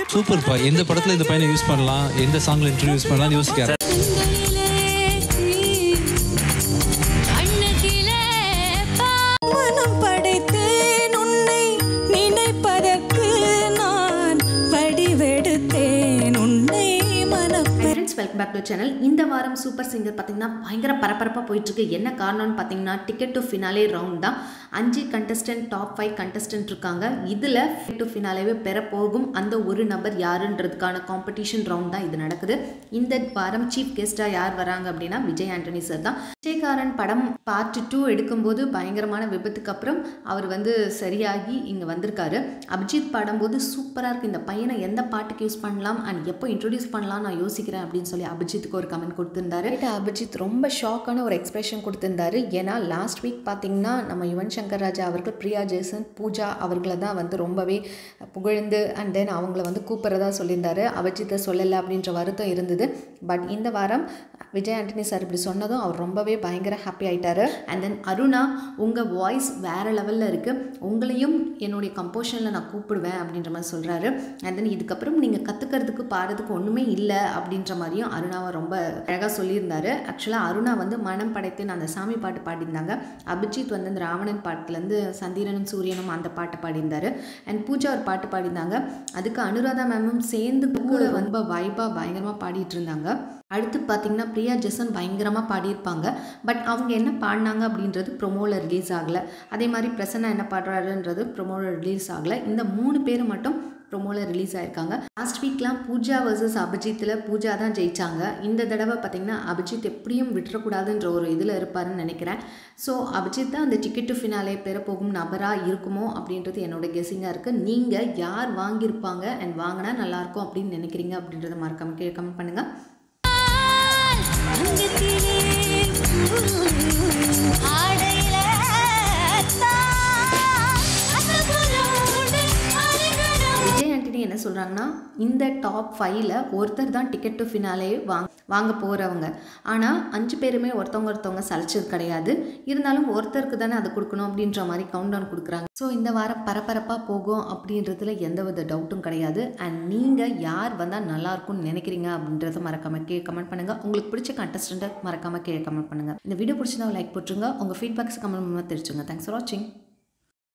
சூப்பர்ப்பா எந்த படத்துல இந்த பையனை யூஸ் பண்ணலாம் எந்த சாங்ல இன்ட்ரடியூஸ் பண்ணலாம் யோசிக்காரு மனம் படைத்தேன் உன்னை நினைப்பதற்கு நான் வடிவெடுத்தேன் உன்னை மனப்ப friends welcome back to channel இந்த வாரம் சூப்பர் சிங்கர் பார்த்தீங்கன்னா பயங்கர பரபரப்பாக போயிட்டுருக்கு என்ன காரணம்னு பார்த்தீங்கன்னா டிக்கெட் டு ஃபினாலே ரவுண்ட் தான் அஞ்சு கண்டஸ்டன்ட் டாப் ஃபைவ் கண்டஸ்டன்ட் இருக்காங்க இதில் டு ஃபினாலேவே பெற போகும் அந்த ஒரு நபர் யாருன்றதுக்கான காம்படிஷன் ரவுண்ட் தான் இது நடக்குது இந்த வாரம் சீஃப் கெஸ்ட்டாக யார் வராங்க அப்படின்னா விஜய் ஆண்டனி சார் தான் விஜயகாரன் படம் பார்ட் டூ எடுக்கும்போது பயங்கரமான விபத்துக்கு அப்புறம் அவர் வந்து சரியாகி இங்கே வந்திருக்காரு அபிஜித் பாடும்போது சூப்பராக இருக்குது இந்த பையனை எந்த பாட்டுக்கு யூஸ் பண்ணலாம் அண்ட் எப்போ இன்ட்ரடியூஸ் பண்ணலாம் நான் யோசிக்கிறேன் அப்படின்னு சொல்லி அபிஜித்துக்கு ஒரு கமெண்ட் கொடுத்திருந்தாரு கிட்ட அபிஜித் ரொம்ப ஷாக்கான ஒரு எக்ஸ்பிரஷன் கொடுத்திருந்தாரு ஏன்னா லாஸ்ட் வீக் பார்த்தீங்கன்னா நம்ம யுவன் சங்கர் ராஜா அவர்கள் பிரியா ஜெய்சன் பூஜா அவர்களை தான் வந்து ரொம்பவே புகழ்ந்து அண்ட் தென் அவங்கள வந்து கூப்பிட்றதா சொல்லியிருந்தாரு அபிஜித்தை சொல்லலை அப்படின்ற வருத்தம் இருந்தது பட் இந்த வாரம் விஜய் ஆண்டனி சார் இப்படி சொன்னதும் அவர் ரொம்பவே பயங்கர ஹாப்பி ஆயிட்டாரு அண்ட் தென் அருணா உங்கள் வாய்ஸ் வேறு லெவலில் இருக்குது உங்களையும் என்னுடைய கம்போஷனில் நான் கூப்பிடுவேன் அப்படின்ற மாதிரி சொல்கிறாரு அண்ட் தென் இதுக்கப்புறம் நீங்கள் கற்றுக்கிறதுக்கு பாடுறதுக்கு ஒன்றுமே இல்லை அப்படின்ற மாதிரியும் அருணாவை ரொம்ப அழகாக சொல்லியிருந்தாரு ஆக்சுவலாக அருணா வந்து மனம் படைத்தேன் அந்த சாமி பாட்டு பாடியிருந்தாங்க அபிஜித் வந்து அந்த ராவணன் பாட்டுலேருந்து சந்திரனும் சூரியனும் அந்த பாட்டை பாடியிருந்தாரு அண்ட் பூஜா ஒரு பாட்டு பாடியிருந்தாங்க அதுக்கு அனுராதா மேமும் சேர்ந்து கூட ரொம்ப வைபாக பயங்கரமாக பாடிட்டு இருந்தாங்க அடுத்து பார்த்தீங்கன்னா பிரியா ஜெசன் பயங்கரமாக பாடியிருப்பாங்க பட் அவங்க என்ன பாடினாங்க அப்படின்றது ப்ரொமோவில் ரிலீஸ் ஆகலை அதே மாதிரி பிரசன்னா என்ன பாடுறாருன்றது ப்ரொமோவில் ரிலீஸ் ஆகலை இந்த மூணு பேர் மட்டும் ப்ரொமோவில் ரிலீஸ் ஆயிருக்காங்க லாஸ்ட் வீக்லாம் பூஜா வர்சஸ் அபிஜித்தில் பூஜா தான் ஜெயிச்சாங்க இந்த தடவை பார்த்தீங்கன்னா அபிஜித் எப்படியும் விட்டுறக்கூடாதுன்ற ஒரு இதில் இருப்பாருன்னு நினைக்கிறேன் ஸோ அபிஜித் தான் அந்த டிக்கெட் டு ஃபினாலே பெற போகும் நபராக இருக்குமோ அப்படின்றது என்னோட கெஸிங்காக இருக்குது நீங்கள் யார் வாங்கியிருப்பாங்க அண்ட் வாங்கினா நல்லாயிருக்கும் அப்படின்னு நினைக்கிறீங்க அப்படின்றத மறக்காம கீழே கமெண்ட் பண்ணுங்கள் விஜய் ஆண்டனி என்ன சொல்கிறாங்கன்னா இந்த டாப் ஃபைவ்ல ஒருத்தர் தான் டிக்கெட் டு ஃபினாலே வாங்க வாங்க போகிறவங்க ஆனால் அஞ்சு பேருமே ஒருத்தவங்க ஒருத்தவங்க சலைச்சது கிடையாது இருந்தாலும் ஒருத்தருக்கு தானே அதை கொடுக்கணும் அப்படின்ற மாதிரி கவுண்ட் டவுன் கொடுக்குறாங்க ஸோ இந்த வாரம் பரபரப்பாக போகும் அப்படின்றதுல எந்தவித டவுட்டும் கிடையாது அண்ட் நீங்கள் யார் வந்தால் நல்லாயிருக்கும்னு நினைக்கிறீங்க அப்படின்றத மறக்காம கீழே கமெண்ட் பண்ணுங்கள் உங்களுக்கு பிடிச்ச கண்டஸ்டண்ட்டை மறக்காம கீழே கமெண்ட் பண்ணுங்கள் இந்த வீடியோ பிடிச்சதா லைக் போட்டுருங்க உங்கள் ஃபீட்பேக்ஸ் கமெண்ட் மூலமாக தெரிஞ்சுங்க தேங்க்ஸ் ஃபார் வாட்சிங்